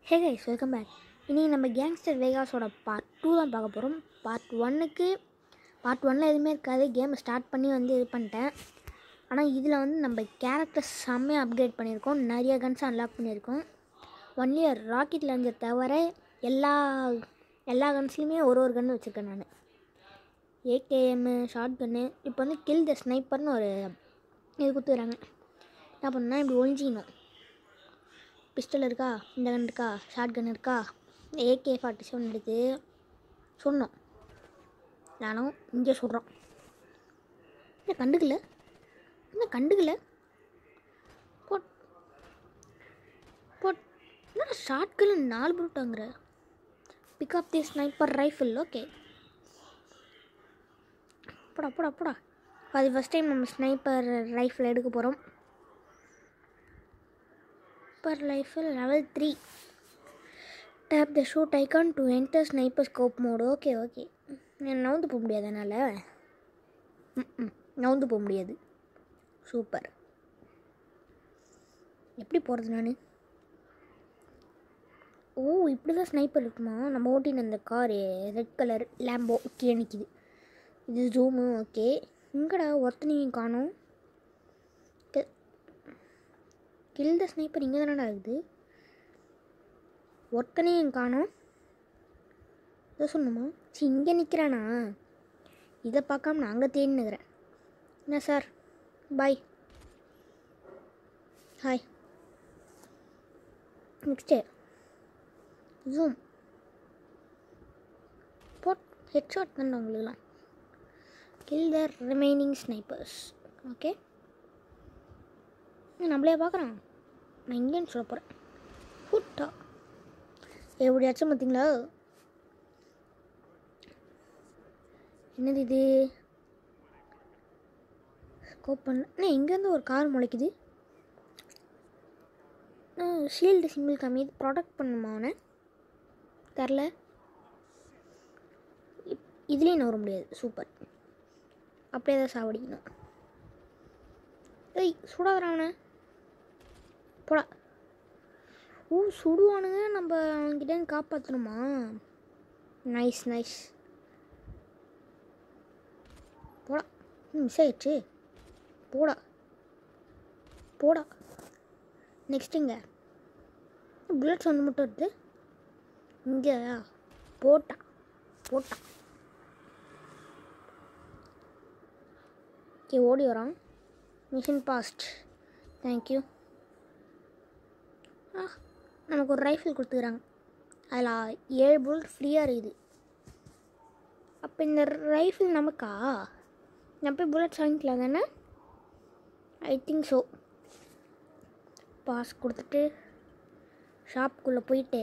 hey guys welcome back இன்றைக்கி நம்ம gangster வேகாஸோட part two தான் பார்க்க போகிறோம் பார்ட் ஒன்னுக்கு பார்ட் ஒன்னில் எதுவுமே இருக்காது கேமை ஸ்டார்ட் பண்ணி வந்து இது பண்ணிட்டேன் ஆனால் இதில் வந்து நம்ம கேரக்டர்ஸ் செம்மையாக அப்கிரேட் பண்ணியிருக்கோம் நிறைய கன்ஸ் அன்லாக் பண்ணியிருக்கோம் ஒன் இயர் ராக்கெட் லாஞ்சர் தவிர எல்லா எல்லா கன்ஸ்லையுமே ஒரு ஒரு கன்று வச்சுருக்கேன் நான் ஏகேஎம்மு ஷார்ட் கன்னு இப்போ வந்து கில் த ஸ்னைப்பர்னு ஒரு இது கொடுத்துக்கிறாங்க என்ன பண்ணால் இப்படி ஒழிஞ்சிக்கணும் பிஸ்டல் இருக்கா இந்த கன் இருக்கா ஷார்ட் கன் இருக்கா ஏகே ஃபார்ட்டி செவன் எடுத்து சொன்னோம் நானும் இங்கே சொல்கிறோம் என்ன கண்டுக்கல என்ன கண்டுக்கல போட் போட் என்ன ஷார்ட் கன் நாலு போட்டாங்கிற pick up the sniper rifle okay போடா போடா போடா அது ஃபஸ்ட் டைம் நம்ம ஸ்னைப்பர் ரைஃபிள் எடுக்க போகிறோம் sniper rifle level three tap the shoot icon to enter sniper scope mode okay okay நான் நவுந்து போக முடியாது அதனால் ம் நவுந்து போக முடியாது சூப்பர் எப்படி போகிறது நான் ஓ இப்படி தான் ஸ்னைப்பர் இருக்குமா நம்ம ஓட்டின அந்த காரு ரெட் கலர் லேம்போ கீழே நிற்கிது இது ஜூமு ஓகே எங்கடா ஒருத்தனையும் காணும் கில் த ஸ்னைப்பர் இங்கே தானடா இருக்குது ஒருத்தனையும் காணோம் இதை சொன்னோமா சி இங்கே நிற்கிறானா இதை பார்க்காம நான் அங்கே தேடினுக்கிறேன் என்ன சார் பாய் hi next zoom bot headshot தானே உங்களுக்குலாம் kill the remaining snipers okay நம்மளே பார்க்குறான் நான் இங்கேன்னு சொல்ல போகிறேன் ஃபுட்டா எப்படியாச்சும் பார்த்தீங்களா என்னது இது ஸ்கோப் பண்ண அண்ணா எங்கேருந்து ஒரு கார் முளைக்குது ஷீல்டு சிம்பிள் கம்மி இது ப்ராடக்ட் பண்ணுமா அவனை தெரில இதுலேயும் நவர முடியாது சூப்பர் அப்படியே தான் சாவடிக்கணும் ஏய் சுடாதரா அவனை போடா ஓ சுடுவானுங்க நம்ம அவன்கிட்ட காப்பாற்றணுமா நைஸ் நைஸ் போடா மிஸ் ஆயிடுச்சு போடா போடா நெக்ஸ்ட் இங்கே புல்லட்ஸ் ஒன்று மட்டும் வருது இங்கே போட்டான் போட்டான் ஓகே ஓடி வரான் மிஷின் பாஸ்ட் தேங்க்யூ ஆ நமக்கு ஒரு ரைஃபிள் கொடுத்துக்கிறாங்க அதில் ஏழு புல்லட் ஃப்ரீயாக இருக்குது அப்போ இந்த ரைஃபிள் நமக்கா நம்ம போய் புல்லட்ஸ் வாங்கிக்கலாம் தானே ஐ திங்க் ஸோ பாஸ் கொடுத்துட்டு ஷாப்புக்குள்ளே போயிட்டு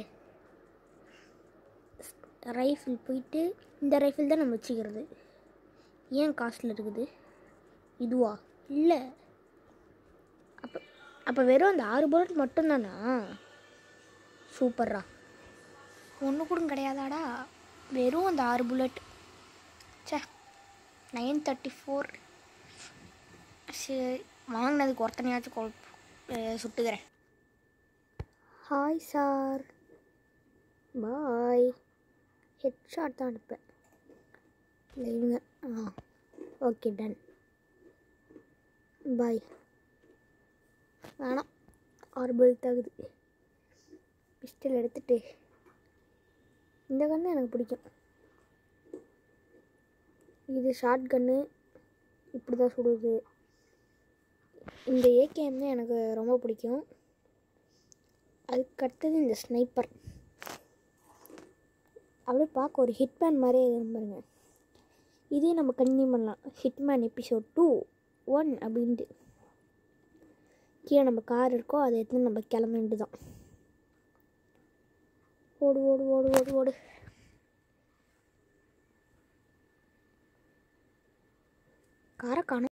ரைஃபிள் போயிட்டு இந்த ரைஃபிள் தான் நம்ம வச்சுக்கிறது ஏன் காஸ்ட்டில் இருக்குது இதுவா இல்லை அப்போ அப்போ வெறும் அந்த ஆறு புல்லட் மட்டும்தானா சூப்பர்ரா ஒன்று கூட கிடையாதாடா வெறும் அந்த ஆறு புல்லட் சே நைன் தேர்ட்டி ஃபோர் சரி வாங்கினதுக்கு ஒருத்தனையாச்சும் கொல் சுட்டுக்கிறேன் ஹாய் சார் பாய் ஹெட்ஷாட் தான் அனுப்பேன் இல்லை இவங்க ஆ ஓகே டன் பாய் வேணாம் ஆர்பிள் தகுது பிஸ்டல் எடுத்துட்டு இந்த கன்று எனக்கு பிடிக்கும் இது ஷார்ட் கன்று இப்படி தான் சுடுது இந்த ஏகேஎம் தான் எனக்கு ரொம்ப பிடிக்கும் அதுக்கு அடுத்தது இந்த ஸ்னைப்பர் அப்படியே பார்க்க ஒரு ஹிட்மேன் மாதிரியே இருக்கு பாருங்க இதே நம்ம கண்டினியூ பண்ணலாம் ஹிட்மேன் எபிசோட் டூ ஒன் அப்படின்ட்டு கீழே நம்ம கார் இருக்கோ அதை எடுத்து நம்ம கிளம்ப வேண்டியது தான் ஓடு ஓடு ஓடு ஓடு ஓடு காரை காணும்